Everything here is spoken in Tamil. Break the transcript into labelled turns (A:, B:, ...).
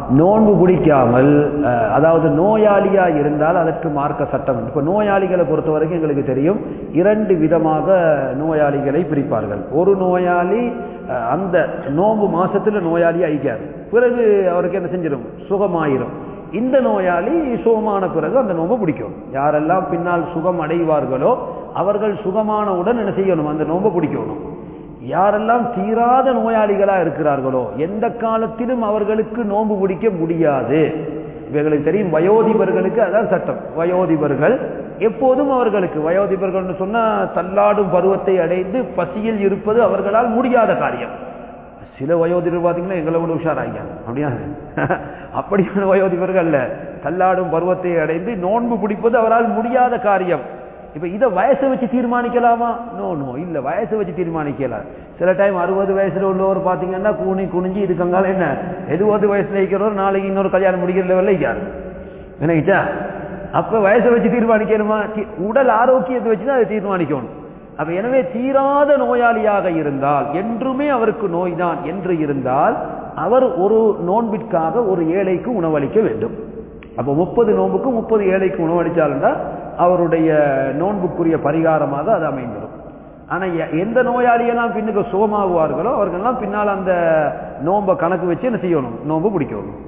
A: நோன்பு பிடிக்காமல் அஹ், அதாவது நோயாளியா இருந்தால் அதற்கு மார்க்க சட்டம் இப்ப நோயாளிகளை பொறுத்த வரைக்கும் எங்களுக்கு தெரியும் இரண்டு விதமாக நோயாளிகளை பிரிப்பார்கள் ஒரு நோயாளி அஹ், அந்த நோன்பு மாசத்துல நோயாளி ஐக்காது பிறகு அவருக்கு என்ன செஞ்சிடும் சுகமாயிரும் இந்த நோயாளி சுகமான பிறகு அந்த நோன்பு பிடிக்கும் யாரெல்லாம் பின்னால் சுகம் அடைவார்களோ அவர்கள் சுகமானவுடன் என்ன செய்யணும் அந்த நோன்பை பிடிக்கணும் யாரெல்லாம் தீராத நோயாளிகளா இருக்கிறார்களோ எந்த காலத்திலும் அவர்களுக்கு நோன்பு பிடிக்க முடியாது இவர்களுக்கு தெரியும் வயோதிபர்களுக்கு அதான் சட்டம் வயோதிபர்கள் எப்போதும் அவர்களுக்கு வயோதிபர்கள்னு சொன்னா தள்ளாடும் பருவத்தை அடைந்து பசியில் இருப்பது அவர்களால் முடியாத காரியம் சில வயோதிபர் பார்த்தீங்கன்னா எங்களை விட உஷாராய்க்காங்க அப்படியா அப்படியான வயோதிபர்கள் அல்ல தள்ளாடும் பருவத்தை அடைந்து நோன்பு பிடிப்பது அவரால் முடியாத காரியம் இப்ப இதை வயசை வச்சு தீர்மானிக்கலாமா நோ நோ இல்ல வயசை வச்சு தீர்மானிக்கலாம் சில டைம் அறுபது வயசுல உள்ளவர் பாத்தீங்கன்னா கூனி குனிஞ்சு இதுக்கங்கால என்ன எழுபது வயசுல இருக்கிறவர் நாளைக்கு இன்னொரு கல்யாணம் முடிக்கிற லெவல்ல இருக்காரு நினைக்கிட்டா அப்ப வயசை வச்சு தீர்மானிக்கணுமா தி- உடல் ஆரோக்கியத்தை வச்சு தான் அதை தீர்மானிக்கணும் அப்ப எனவே தீராத நோயாளியாக இருந்தால் என்றுமே அவருக்கு நோய்தான் என்று இருந்தால் அவர் ஒரு நோன்பிற்காக ஒரு ஏழைக்கு உணவளிக்க வேண்டும் அப்ப முப்பது நோன்புக்கு முப்பது ஏழைக்கு உணவளிச்சாலுண்டா அவருடைய நோன்புக்குரிய பரிகாரமாக அது அமைந்துடும் ஆனா எ- எந்த நோயாளியெல்லாம் பின்னுக்கு சுகமாகுவார்களோ அவர்கள்லாம் பின்னால் அந்த நோன்பை கணக்கு வச்சு என்ன செய்யணும் நோன்பு பிடிக்கணும்